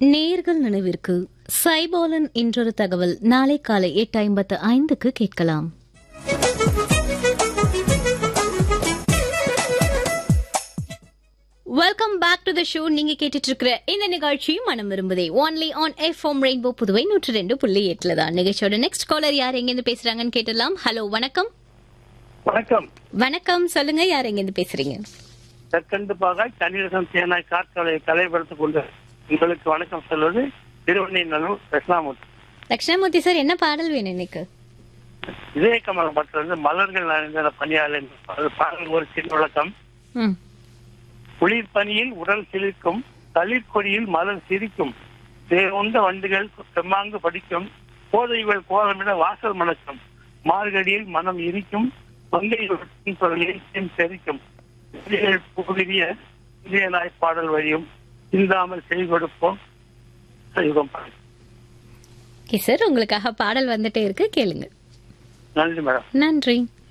நேர்கள் நினைவிற்கு சைபோலன் என்றொரு தகவல் நாளை காலை எட்டு ஐம்பத்து ஐந்துக்கு கேட்கலாம் welcome back to the show நீங்க கேட்டுட்டு இருக்கிற இந்த நிகழ்ச்சி மனம் விரும்புதே only on F M rainbow Puduvai நூற்று ரெண்டு புள்ளி எட்டுல தான் நிகழ்ச்சியோட நெக்ஸ்ட் காலர் யார் எங்கிருந்து பேசுறாங்கன்னு கேட்டலாம் ஹலோ வணக்கம் வணக்கம் வணக்கம் சொல்லுங்க யார் எங்கிருந்து பேசுறீங்க தற்கண்டு பாகாய் தண்ணீரகம் தேனாய் காற்றாலை கலைப்படுத்திக் கொண்டு உங்களுக்கு வணக்கம் சொல்வது திருவண்ணை நல்லூர் கிருஷ்ணாமூர்த்தி தட்சிணாமூர்த்தி சார் என்ன பாடல் வேணும் இன்னைக்கு இதய கமலம் பட்டிலிருந்து மலர்கள் நிறைந்த பணியாளர் அது பாடல் ஒரு சின்ன விளக்கம் ம் குளிர் பனியில் உடல் சிலிர்க்கும் தளிர்கொடியில் மலர் சிரிக்கும் தேர்ந்த வண்டுகள் செம்மாங்கு படிக்கும் போதைகள் கோலமிட வாசல் மணக்கும் மார்கடியில் மனம் இரிக்கும் மங்கையின் குரலில் செரிக்கும் புதிய இதய நாய் பாடல் வழியும் சிந்தாமல் செய்து கொடுப்போம் செய்வோம் ஓகே சார் உங்களுக்காக பாடல் வந்துட்டே இருக்கு கேளுங்க நன்றி மேடம் நன்றி